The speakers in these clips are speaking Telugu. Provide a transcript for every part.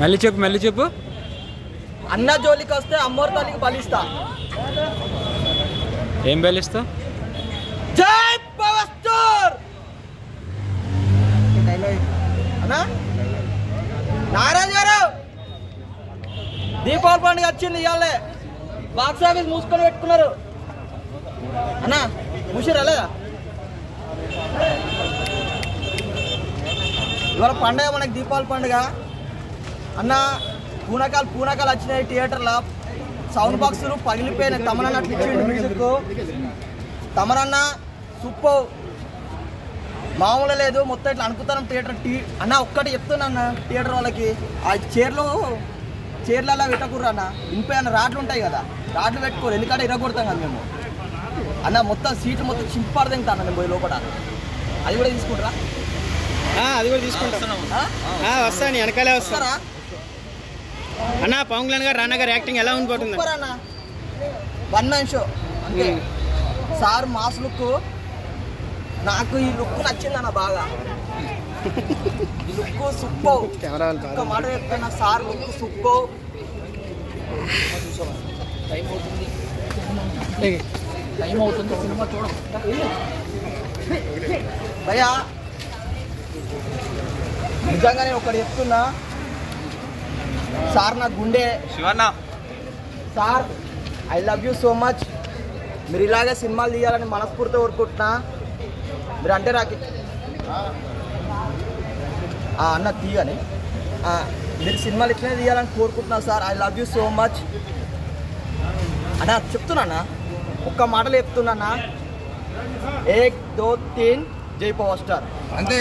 మళ్ళీ చెప్పు మళ్ళీ చెప్పు అన్న జోలికి వస్తే అమ్మోరు తల్లికి బలిస్తా ఏం బలిస్తావు జై పవర్ స్టార్ అన్నా నారాజ్ గారు దీపావళి పండుగ వచ్చింది ఇవాళే బాక్స్ ఆఫీస్ మూసుకొని పెట్టుకున్నారు అన్నా మూసిరా లేదా ఇవాళ పండుగ మనకి దీపావళి పండుగ అన్న పూనకాలు పూనకాలు వచ్చినాయి థియేటర్లో సౌండ్ బాక్సులు పగిలిపోయినాయి తమనన్న అట్లా ఇచ్చిండు మ్యూజిక్ తమరన్న సూపర్ మామూలు లేదు మొత్తం ఇట్లా అనుకుతాను థియేటర్ టీ అన్న ఒక్కటి చెప్తున్నా అన్న థియేటర్ వాళ్ళకి ఆ చైర్లో చైర్లలో పెట్టకూడదు అన్న ఇంపై అన్న రాడ్లు ఉంటాయి కదా రాడ్లు పెట్టుకోరు ఎందుకంటే ఇరగొడతాం కదా మేము అన్న మొత్తం సీట్లు మొత్తం చింపాడు తింటా అన్న నేను పోయి లోపల అది కూడా తీసుకుంటారా అది కూడా తీసుకుంటాం ఆ? వస్తాను వెనకాలే వస్తా వస్తారా అన్న పవన్ కళ్యాణ్ గారు రానా గారు యాక్టింగ్ ఎలా ఉండిపోతుంది సూపర్ అన్న వన్ మ్యాన్ షో అంతే సార్ మాస్ లుక్ నాకు ఈ లుక్ నచ్చింది అన్న బాగా ఈ లుక్ సూపర్ కెమెరా ఒక్క మాట చెప్తున్నా సార్ లుక్ సూపర్ టైం అవుతుంది సినిమా చూడ భయ్యా నిజంగా నేను ఒకటి చెప్తున్నా సార్ నా గుండె Shivanna sir I love you so much మీరు ఇలాగే సినిమాలు తీయాలని మనస్ఫూర్తిగా కోరుకుంటున్నా మీరు అంటే రాకి ఆ, అన్న తీయని ఆ, మీరు సినిమాలు ఇట్లనే తీయాలని కోరుకుంటున్నా sir I love you so much అన్న చెప్తున్నా ఒక్క మాటలు చెప్తున్నా ఏక్ దో తీన్ జై పవర్ స్టార్ అంతే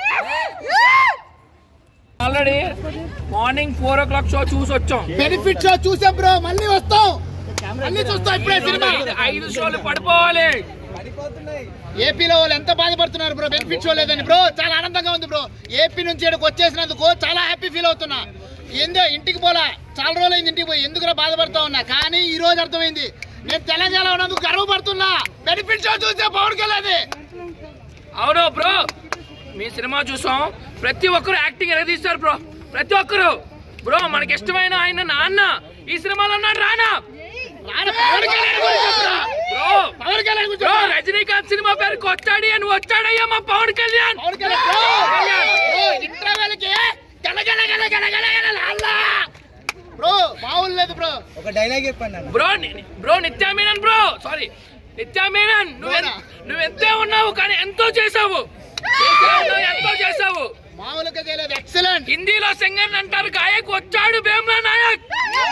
already morning four o'clock show చూసి వచ్చాం బెనిఫిట్ షో చూసాం బ్రో మళ్ళీ వస్తాం మళ్ళీ చూస్తాం ఇప్పుడే సినిమా ఐదు- ఐదు షోలు పడిపోవాలి ఏపీలో వాళ్ళు ఎంత బాధపడుతున్నారు బ్రో బెనిఫిట్ షో లేదని బ్రో చాలా ఆనందంగా ఉంది బ్రో ఏపీ నుంచి ఇక్కడికి వచ్చేసినందుకు చాలా హ్యాపీ ఫీల్ అవుతున్నా ఏందో ఇంటికి పోలా చాలా రోజులైంది ఇంటికి పోయి ఎందుకురా బాధపడతా ఉన్నా కానీ ఈ రోజు అర్థమైంది నేను తెలంగాణ ఉన్నందుకు గర్వపడుతున్నా బెనిఫిట్ షో చూసే పవన్ కళ్యాణ్ అవును బ్రో మీ సినిమా చూసాం ప్రతి ఒక్కరు యాక్టింగ్ ఎరగదీస్తారు బ్రో ప్రతి ఒక్కరు బ్రో మనకి ఇష్టమైన ఆయన నాన్న ఈ సినిమాలో ఉన్నాడు రానా రాను పవన్ కళ్యాణ్ గురించి చెప్పురా. బ్రో పవన్ కళ్యాణ్ గురించి బ్రో చెప్పురా. రజనీకాంత్ సినిమా పేరుకి వచ్చాడు అని వచ్చాడయ్యా మా పవన్ కళ్యాణ్ పవన్ కళ్యాణ్ బ్రో, బ్రో, ఇంటర్వెల్కి గల గల గల గల గల గల లాలా. బ్రో మామూలు లేదు బ్రో ఒక డైలాగ్ చెప్పండి బ్రో ని- bro Nithya Menen bro sorry Nithya Menen నువ్వు బ్రోనా? నువ్వు ఎంతే ఉన్నావు కానీ ఎంతో చేసావు చేసావు, ఎంతో చేసావు మామూలుగా చేయలేదు ఎక్సలెంట్ హిందీలో సింగర్ అంటారు గాయక్ వచ్చాడు భీమ్లా నాయక్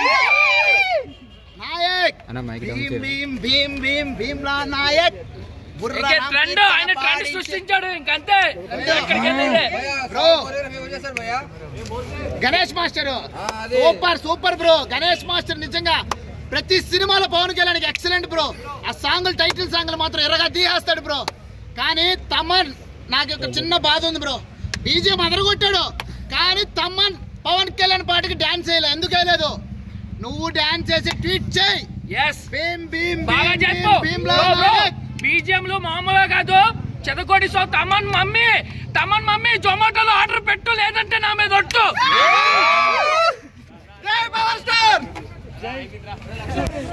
నాయక్ అన్న మైక్ డౌన్ భీమ్ చేయి. భీమ్ భీమ్ భీమ్ భీమ్లా నాయక్ బుర్రా ఇంకే రామ్ ట్రెండ్ కీర్తన ఆయన ట్రెండ్ పాడించి- సృష్టించాడు ఇంకంతే ఎక్కడికి వెళ్ళేదే bro Ganesh master super super bro Ganesh master నిజంగా ప్రతి సినిమాలో పవన్ కళ్యాణ్ ఎక్సలెంట్ బ్రో ఆ సాంగ్లు టైటిల్ సాంగ్లు మాత్రం ఎర్రగా తీసేస్తాడు బ్రో కానీ తమన్ నాకు ఒక చిన్న బాధ ఉంది బ్రో బీజేపీ అదరగొట్టాడు కానీ తమ్మన్ పవన్ కళ్యాణ్ పాటకి డాన్స్ చేయలేదు ఎందుకు వేయలేదు నువ్వు డాన్స్ చేసి ట్వీట్ చేయి ఎస్ భీమ్ భీమ్ బాగా భీమ్ చెప్పు భీమ్ భీమ్ లా నాయక్. బీజిఎం లో మామూలుగా కాదు చెదకోడి so Thaman mummy Thaman mummy జొమాటోలో ఆర్డర్ పెట్టు లేదంటే నా మీద ఒట్టు జై పవర్ స్టార్